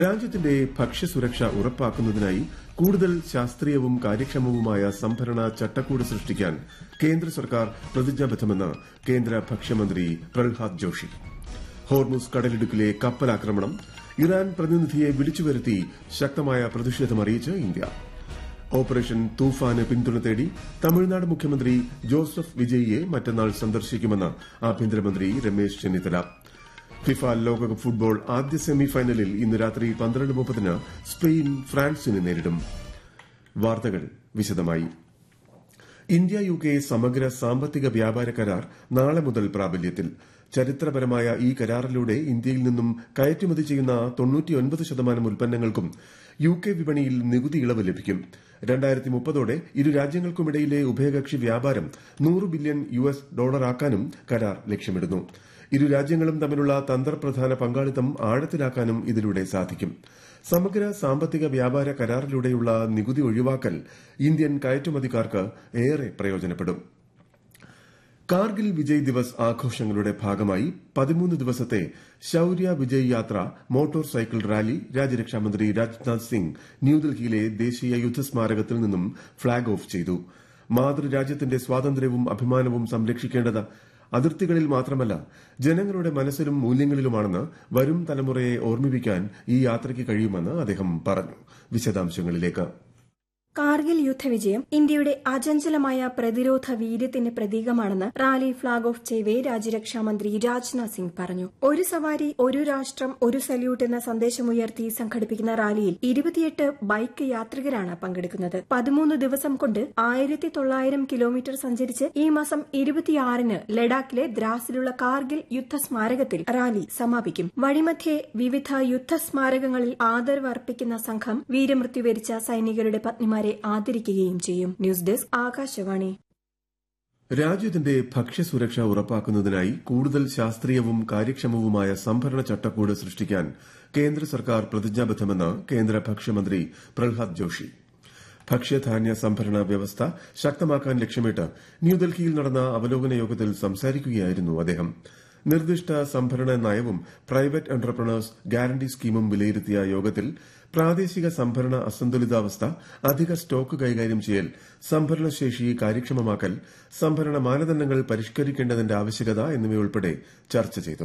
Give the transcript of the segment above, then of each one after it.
രാജ്യത്തിന്റെ ഭക്ഷ്യസുരക്ഷ ഉറപ്പാക്കുന്നതിനായി കൂടുതൽ ശാസ്ത്രീയവും കാര്യക്ഷമവുമായ സംഭരണ ചട്ടക്കൂട് സൃഷ്ടിക്കാൻ കേന്ദ്ര സർക്കാർ പ്രതിജ്ഞാബദ്ധമെന്ന് കേന്ദ്ര ഭക്ഷ്യമന്ത്രി പ്രഹ്ലാദ് ജോഷി ഹോർമുസ് കടലിടുക്കിലെ കപ്പലാക്രമണം ഇറാൻ പ്രതിനിധിയെ വിളിച്ചുവരുത്തി ശക്തമായ പ്രതിഷേധമറിയിച്ച് ഇന്ത്യ ഓപ്പറേഷൻ തൂഫാന് പിന്തുണ തേടി തമിഴ്നാട് മുഖ്യമന്ത്രി ജോസഫ് വിജയിയെ മറ്റന്നാൾ സന്ദർശിക്കുമെന്ന് ആഭ്യന്തരമന്ത്രി രമേശ് ചെന്നിത്തല ഫിഫ ലോകകപ്പ് ഫുട്ബോൾ ആദ്യ സെമി ഫൈനലിൽ ഇന്ന് രാത്രി പന്ത്രണ്ട് മുപ്പതിന് സ്പെയിൻ ഫ്രാൻസിനെ നേരിടും വാർത്തകൾ വിശദമായി ഇന്ത്യ യു കെ സമഗ്ര സാമ്പത്തിക വ്യാപാര കരാർ നാളെ മുതൽ പ്രാബല്യത്തിൽ ചരിത്രപരമായ ഈ കരാറിലൂടെ ഇന്ത്യയിൽ നിന്നും കയറ്റുമതി ചെയ്യുന്ന തൊണ്ണൂറ്റിയൊൻപത് ശതമാനം ഉൽപ്പന്നങ്ങൾക്കും യു കെ വിപണിയിൽ നികുതി ഇളവ് ലഭിക്കും രണ്ടായിരത്തി മുപ്പതോടെ ഇരു രാജ്യങ്ങൾക്കുമിടയിലെ ഉഭയകക്ഷി വ്യാപാരം നൂറ് ബില്യൺ യു എസ് ഡോളറാക്കാനും കരാർ ലക്ഷ്യമിടുന്നു ഇരു രാജ്യങ്ങളും തമ്മിലുള്ള തന്ത്രപ്രധാന പങ്കാളിത്തം ആഴത്തിലാക്കാനും ഇതിലൂടെ സാധിക്കും സമഗ്ര സാമ്പത്തിക വ്യാപാര കരാറിലൂടെയുള്ള നികുതി ഒഴിവാക്കൽ ഇന്ത്യൻ കയറ്റുമതിക്കാർക്ക് ഏറെ പ്രയോജനപ്പെടും കാർഗിൽ വിജയ് ദിവസ് ആഘോഷങ്ങളുടെ ഭാഗമായി പതിമൂന്ന് ദിവസത്തെ ശൌര്യ വിജയ് യാത്ര മോട്ടോർ സൈക്കിൾ റാലി രാജ്യരക്ഷാമന്ത്രി രാജ്നാഥ് സിംഗ് ന്യൂഡൽഹിയിലെ ദേശീയ യുദ്ധസ്മാരകത്തിൽ നിന്നും ഫ്ളാഗ് ഓഫ് ചെയ്തു മാതൃരാജ്യത്തിന്റെ സ്വാതന്ത്ര്യവും അഭിമാനവും സംരക്ഷിക്കേണ്ടത് അതിർത്തികളിൽ മാത്രമല്ല ജനങ്ങളുടെ മനസ്സിലും മൂല്യങ്ങളിലുമാണെന്ന് വരും തലമുറയെ ഓർമ്മിപ്പിക്കാൻ ഈ യാത്രയ്ക്ക് കഴിയുമെന്ന് അദ്ദേഹം പറഞ്ഞു വിശദാംശങ്ങളിലേക്ക് കാർഗിൽ യുദ്ധവിജയം ഇന്ത്യയുടെ അചഞ്ചലമായ പ്രതിരോധ വീര്യത്തിന്റെ പ്രതീകമാണെന്ന് റാലി ഫ്ളാഗ് ഓഫ് ചെയ്യവേ രാജ്യരക്ഷാമന്ത്രി രാജ്നാഥ് സിംഗ് പറഞ്ഞു ഒരു സവാരി ഒരു രാഷ്ട്രം ഒരു സല്യൂട്ട് എന്ന സന്ദേശമുയർത്തി സംഘടിപ്പിക്കുന്ന റാലിയിൽ ഇരുപത്തിയെട്ട് ബൈക്ക് യാത്രികരാണ് പങ്കെടുക്കുന്നത് പതിമൂന്ന് ദിവസം കൊണ്ട് ആയിരത്തി തൊള്ളായിരം കിലോമീറ്റർ സഞ്ചരിച്ച് ഈ മാസം ഇരുപത്തിയാറിന് ലഡാക്കിലെ ദ്രാസിലുള്ള കാർഗിൽ യുദ്ധസ്മാരകത്തിൽ റാലി സമാപിക്കും വഴിമധ്യേ വിവിധ യുദ്ധസ്മാരകങ്ങളിൽ ആദരവ് അർപ്പിക്കുന്ന സംഘം വീരമൃത്യു വരിച്ച സൈനികരുടെ പത്നിമാരെ ആദരിക്കുകയും ചെയ്യും ന്യൂസ് ഡെസ്ക് ആകാശവാണി രാജ്യത്തിന്റെ ഭക്ഷ്യസുരക്ഷ ഉറപ്പാക്കുന്നതിനായി കൂടുതൽ ശാസ്ത്രീയവും കാര്യക്ഷമവുമായ സംഭരണ ചട്ടക്കൂട് സൃഷ്ടിക്കാൻ കേന്ദ്ര സർക്കാർ പ്രതിജ്ഞാബദ്ധമെന്ന് കേന്ദ്ര ഭക്ഷ്യമന്ത്രി പ്രഹ്ലാദ് ജോഷി ഭക്ഷ്യധാന്യ സംഭരണ വ്യവസ്ഥ ശക്തമാക്കാൻ ലക്ഷ്യമിട്ട് ന്യൂഡൽഹിയിൽ നടന്ന അവലോകന യോഗത്തിൽ സംസാരിക്കുകയായിരുന്നു അദ്ദേഹം നിർദ്ദിഷ്ട സംഭരണ നയവും പ്രൈവറ്റ് എന്റർപ്രണേഴ്സ് ഗ്യാരണ്ടി സ്കീമും വിലയിരുത്തിയ യോഗത്തിൽ പ്രാദേശിക സംഭരണ അസന്തുലിതാവസ്ഥ അധിക സ്റ്റോക്ക് കൈകാര്യം ചെയ്യൽ സംഭരണശേഷി കാര്യക്ഷമമാക്കൽ സംഭരണ മാനദണ്ഡങ്ങൾ പരിഷ്കരിക്കേണ്ടതിന്റെ ആവശ്യകത എന്നിവയുൾപ്പെടെ ചർച്ച ചെയ്തു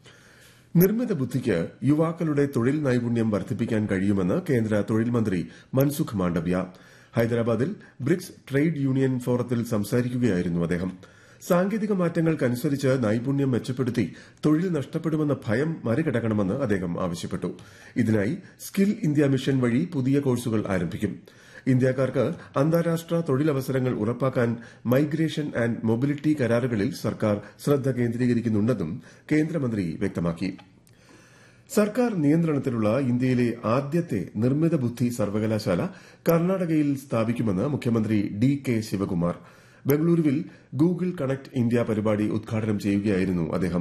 നിർമ്മിത ബുദ്ധിക്ക് യുവാക്കളുടെ തൊഴിൽ നൈപുണ്യം വർദ്ധിപ്പിക്കാൻ കഴിയുമെന്ന് കേന്ദ്ര തൊഴിൽ മന്ത്രി മൻസുഖ് മാണ്ഡവ്യ ഹൈദരാബാദിൽ ബ്രിക്സ് ട്രേഡ് യൂണിയൻ ഫോറത്തിൽ സംസാരിക്കുകയായിരുന്നു അദ്ദേഹം സാങ്കേതിക മാറ്റങ്ങൾക്കനുസരിച്ച് നൈപുണ്യം മെച്ചപ്പെടുത്തി തൊഴിൽ നഷ്ടപ്പെടുമെന്ന ഭയം മറികടക്കണമെന്ന് അദ്ദേഹം ആവശ്യപ്പെട്ടു ഇതിനായി സ്കിൽ ഇന്ത്യ മിഷൻ വഴി പുതിയ കോഴ്സുകൾ ആരംഭിക്കും ഇന്ത്യക്കാർക്ക് അന്താരാഷ്ട്ര തൊഴിലവസരങ്ങൾ ഉറപ്പാക്കാൻ മൈഗ്രേഷൻ ആൻഡ് മൊബിലിറ്റി കരാറുകളിൽ സർക്കാർ ശ്രദ്ധ കേന്ദ്രീകരിക്കുന്നുണ്ടെന്നും കേന്ദ്രമന്ത്രി വ്യക്തമാക്കി സർക്കാർ നിയന്ത്രണത്തിലുള്ള ഇന്ത്യയിലെ ആദ്യത്തെ നിർമ്മിത ബുദ്ധി സർവകലാശാല കർണാടകയിൽ സ്ഥാപിക്കുമെന്ന് മുഖ്യമന്ത്രി ഡി കെ ശിവകുമാർ ബംഗളൂരുവിൽ ഗൂഗിൾ കണക്ട് ഇന്ത്യ പരിപാടി ഉദ്ഘാടനം ചെയ്യുകയായിരുന്നു അദ്ദേഹം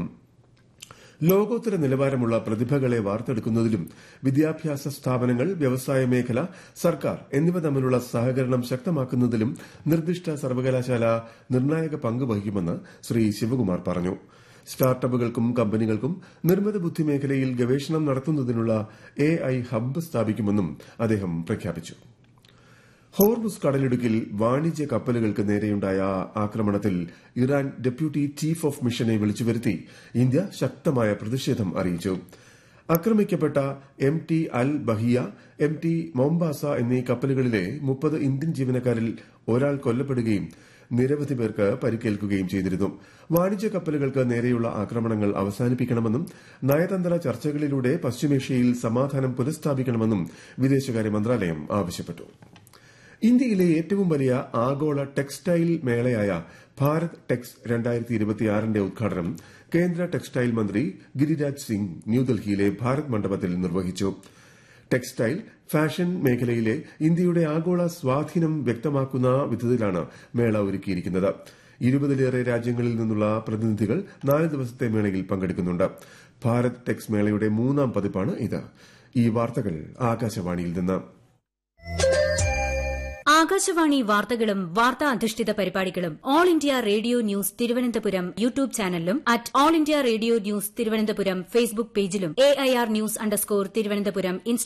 ലോകോത്തര നിലവാരമുള്ള പ്രതിഭകളെ വാർത്തെടുക്കുന്നതിലും വിദ്യാഭ്യാസ സ്ഥാപനങ്ങൾ വ്യവസായ മേഖല സർക്കാർ എന്നിവ തമ്മിലുള്ള സഹകരണം ശക്തമാക്കുന്നതിലും നിർദ്ദിഷ്ട സർവകലാശാല നിർണായക പങ്ക് വഹിക്കുമെന്ന് ശ്രീ ശിവകുമാർ പറഞ്ഞു സ്റ്റാർട്ടപ്പുകൾക്കും കമ്പനികൾക്കും നിർമ്മിത ബുദ്ധി മേഖലയിൽ ഗവേഷണം നടത്തുന്നതിനുള്ള എ ഐ ഹബ്ബ് സ്ഥാപിക്കുമെന്നും അദ്ദേഹം പ്രഖ്യാപിച്ചു ഹോർമുസ് കടലിടുക്കിൽ വാണിജ്യ കപ്പലുകൾക്ക് നേരെയുണ്ടായ ആക്രമണത്തിൽ ഇറാൻ ഡെപ്യൂട്ടി ചീഫ് ഓഫ് മിഷനെ വിളിച്ചുവരുത്തി ഇന്ത്യ ശക്തമായ പ്രതിഷേധം അറിയിച്ചു ആക്രമിക്കപ്പെട്ട M T Al Bahia M T Mombasa എന്നീ കപ്പലുകളിലെ മുപ്പത് ഇന്ത്യൻ ജീവനക്കാരിൽ ഒരാൾ കൊല്ലപ്പെടുകയും നിരവധി പേർക്ക് പരിക്കേൽക്കുകയും ചെയ്തിരുന്നു വാണിജ്യ കപ്പലുകൾക്ക് നേരെയുള്ള ആക്രമണങ്ങൾ അവസാനിപ്പിക്കണമെന്നും നയതന്ത്ര ചർച്ചകളിലൂടെ പശ്ചിമേഷ്യയിൽ സമാധാനം പുനഃസ്ഥാപിക്കണമെന്നും വിദേശകാര്യ മന്ത്രാലയം ആവശ്യപ്പെട്ടു ഇന്ത്യയിലെ ഏറ്റവും വലിയ ആഗോള ടെക്സ്റ്റൈൽ മേളയായ ഭാരത് ടെക്സ് രണ്ടായിരത്തി ഇരുപത്തിയാറിന്റെ ഉദ്ഘാടനം കേന്ദ്ര ടെക്സ്റ്റൈൽ മന്ത്രി ഗിരിരാജ് സിംഗ് ന്യൂഡൽഹിയിലെ ഭാരത് മണ്ഡപത്തിൽ നിർവഹിച്ചു ടെക്സ്റ്റൈൽ ഫാഷൻ മേഖലയിലെ ഇന്ത്യയുടെ ആഗോള സ്വാധീനം വ്യക്തമാക്കുന്ന വിധത്തിലാണ് മേള ഒരുക്കിയിരിക്കുന്നത് ഇരുപതിലേറെ രാജ്യങ്ങളിൽ നിന്നുള്ള പ്രതിനിധികൾ നാല് ദിവസത്തെ മേളയിൽ പങ്കെടുക്കുന്നുണ്ട് ഭാരത് ടെക്സ് മേളയുടെ മൂന്നാം പതിപ്പാണ് ഇത് ഈ വാർത്തകൾ ആകാശവാണിയിൽ നിന്ന് ആകാശവാണി വാർത്തകളും വാർത്താ അധിഷ്ഠിത പരിപാടികളും All India Radio News Thiruvananthapuram YouTube ചാനലിലും at All India Radio News Thiruvananthapuram Facebook പേജിലും A I R news underscore Thiruvananthapuram